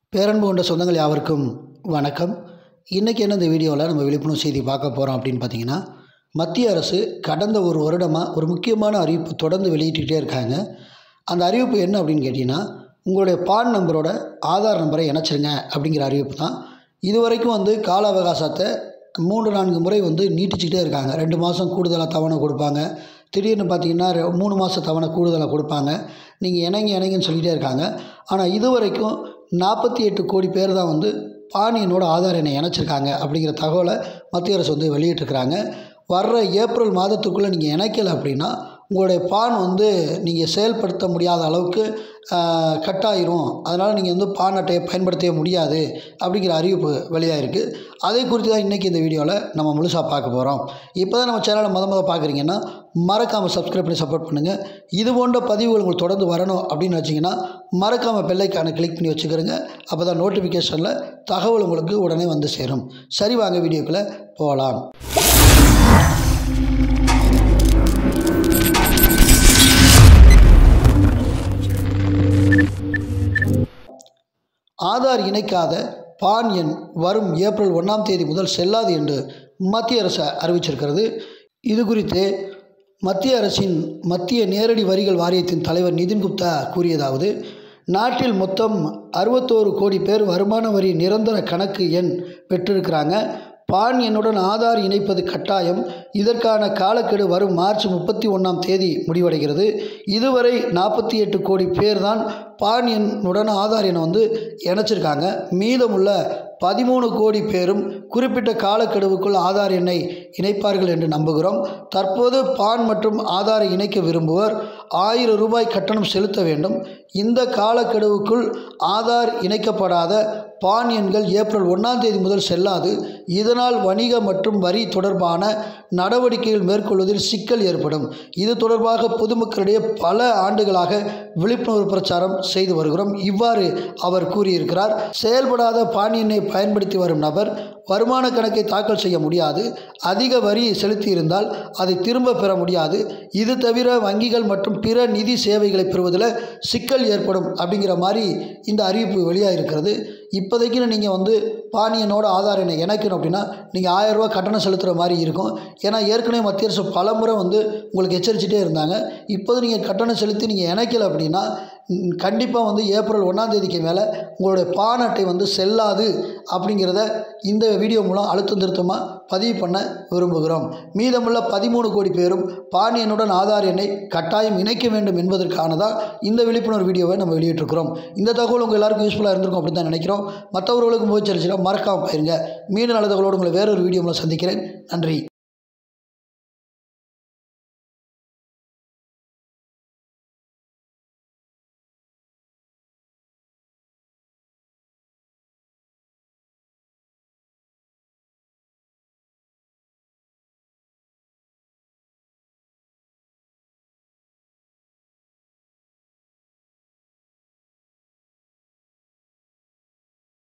பேரன்பு கொண்ட சொந்தங்கள் யாவருக்கும் வணக்கம் இன்றைக்கி என்ன இந்த வீடியோவில் நம்ம விழிப்புணர்வு செய்தி பார்க்க போகிறோம் அப்படின்னு பார்த்தீங்கன்னா மத்திய அரசு கடந்த ஒரு வருடமாக ஒரு முக்கியமான அறிவிப்பு தொடர்ந்து வெளியிட்டுக்கிட்டே இருக்காங்க அந்த அறிவிப்பு என்ன அப்படின்னு கேட்டிங்கன்னா உங்களுடைய பான் நம்பரோட ஆதார் நம்பரை இணைச்சிருங்க அப்படிங்கிற அறிவிப்பு தான் இது வரைக்கும் வந்து கால அவகாசத்தை மூன்று நான்கு முறை வந்து நீட்டிச்சுக்கிட்டே இருக்காங்க ரெண்டு மாதம் கூடுதலாக தவணை கொடுப்பாங்க திடீர்னு பார்த்தீங்கன்னா ரெ- மூணு மாத தவணை கூடுதலாக கொடுப்பாங்க நீங்கள் இணங்கி இணங்கின்னு சொல்லிகிட்டே இருக்காங்க ஆனால் இது வரைக்கும் நாற்பத்தி எட்டு கோடி பேர் தான் வந்து பான் எண்ணோட ஆதார் எண்ணை இணைச்சிருக்காங்க அப்படிங்கிற தகவலை மத்திய அரசு வந்து வெளியிட்டிருக்கிறாங்க வர்ற ஏப்ரல் மாதத்துக்குள்ளே நீங்கள் இணைக்கலை அப்படின்னா உங்களுடைய பான் வந்து நீங்கள் செயல்படுத்த முடியாத அளவுக்கு ஆஹ், கட் ஆயிரும் அதனால் நீங்கள் வந்து பான் அட்டையை பயன்படுத்தவே முடியாது அப்படிங்கிற அறிவிப்பு வெளியாயிருக்கு அதை குறித்து தான் இன்றைக்கி இந்த வீடியோவில் நம்ம முழுசாக பார்க்க போகிறோம் இப்போ தான் நம்ம சேனலை முத முத பார்க்குறீங்கன்னா மறக்காமல் சப்ஸ்கிரைப் பண்ணி சப்போர்ட் பண்ணுங்கள் இது போன்ற பதிவுகள் உங்களுக்கு தொடர்ந்து வரணும் அப்படின்னு வச்சிங்கன்னா மறக்காமல் பெல்லைக்கான கிளிக் பண்ணி வச்சுக்கிறோங்க அப்போ தான் நோட்டிஃபிகேஷனில் தகவல் உங்களுக்கு உடனே வந்து சேரும் சரி வாங்க வீடியோக்குள்ளே போகலாம் ஆதார் இணைக்காத பான் எண் வரும் ஏப்ரல் ஒன்றாம் தேதி முதல் செல்லாது என்று மத்திய அரசு அறிவிச்சிருக்கிறது இது குறித்து மத்திய அரசின் மத்திய நேரடி வரிகள் வாரியத்தின் தலைவர் நிதின் குப்தா கூறியதாவது நாட்டில் மொத்தம் அறுபத்தோரு கோடி பேர் வருமான வரி நிரந்தர கணக்கு எண் பெற்றிருக்கிறாங்க பான் எண்ணுடன் ஆதார் இணைப்பது கட்டாயம் இதற்கான காலக்கெடு வரும் மார்ச் முப்பத்தி ஒன்றாம் தேதி முடிவடைகிறது இதுவரை நாற்பத்தி எட்டு கோடி பேர் தான் பான் எண்ணுடன் ஆதார் எண்ணை வந்து இணைச்சிருக்காங்க மீதமுள்ள பதிமூணு கோடி பேரும் குறிப்பிட்ட காலக்கெடுவுக்குள் ஆதார் எண்ணை இணைப்பார்கள் என்று நம்புகிறோம் தற்போது பான் மற்றும் ஆதாரை இணைக்க விரும்புவோர் ஆயிரம் ரூபாய் கட்டணம் செலுத்த வேண்டும் இந்த காலக்கெடுவுக்குள் ஆதார் இணைக்கப்படாத பான் எண்கள் ஏப்ரல் ஒன்றாம் தேதி முதல் செல்லாது இதனால் வணிக மற்றும் வரி தொடர்பான நடவடிக்கைகள் மேற்கொள்வதில் சிக்கல் ஏற்படும் இது தொடர்பாக பொதுமக்களிடையே பல ஆண்டுகளாக விழிப்புணர்வு பிரச்சாரம் செய்து வருகிறோம் இவ்வாறு அவர் கூறியிருக்கிறார் செயல்படாத பான் எண்ணை பயன்படுத்தி வரும் நபர் வருமான கணக்கை தாக்கல் செய்ய முடியாது அதிக வரி செலுத்தியிருந்தால் அதை திரும்ப பெற முடியாது இது தவிர வங்கிகள் மற்றும் பிற நிதி சேவைகளை பெறுவதில் சிக்கல் ஏற்படும் அப்படிங்கிற மாதிரி இந்த அறிவிப்பு வெளியாக இருக்கிறது இப்போதைக்கு நீங்கள் வந்து பானியனோட ஆதார் எண்ணை இணைக்கணும் அப்படின்னா நீங்கள் ஆயிரரூபா கட்டணம் செலுத்துகிற மாதிரி இருக்கும் ஏன்னா ஏற்கனவே மத்திய அரசு பலமுறை வந்து உங்களுக்கு எச்சரிச்சுட்டே இருந்தாங்க இப்போது நீங்கள் கட்டணம் செலுத்தி நீங்கள் இணைக்கல அப்படின்னா கண்டிப்பாக வந்து ஏப்ரல் ஒன்றாம் தேதிக்கு மேலே உங்களுடைய பான் அட்டை வந்து செல்லாது அப்படிங்கிறத இந்த வீடியோ மூலம் அழுத்தம் திருத்தமாக பதிவு பண்ண விரும்புகிறோம் மீதமுள்ள பதிமூணு கோடி பேரும் பான் எண்ணுடன் ஆதார் எண்ணை கட்டாயம் இணைக்க வேண்டும் என்பதற்கான தான் இந்த விழிப்புணர்வு வீடியோவை நம்ம வெளியிட்டிருக்கிறோம் இந்த தகவல் உங்கள் எல்லாருக்கும் யூஸ்ஃபுல்லாக இருந்திருக்கும் அப்படின்னு தான் நினைக்கிறோம் மற்றவர்களுக்கும் போய் மறக்காமல் போயிருங்க மீண்டும் நல்ல தகவலோடு உங்களை வேறொரு வீடியோ மூலம் சந்திக்கிறேன் நன்றி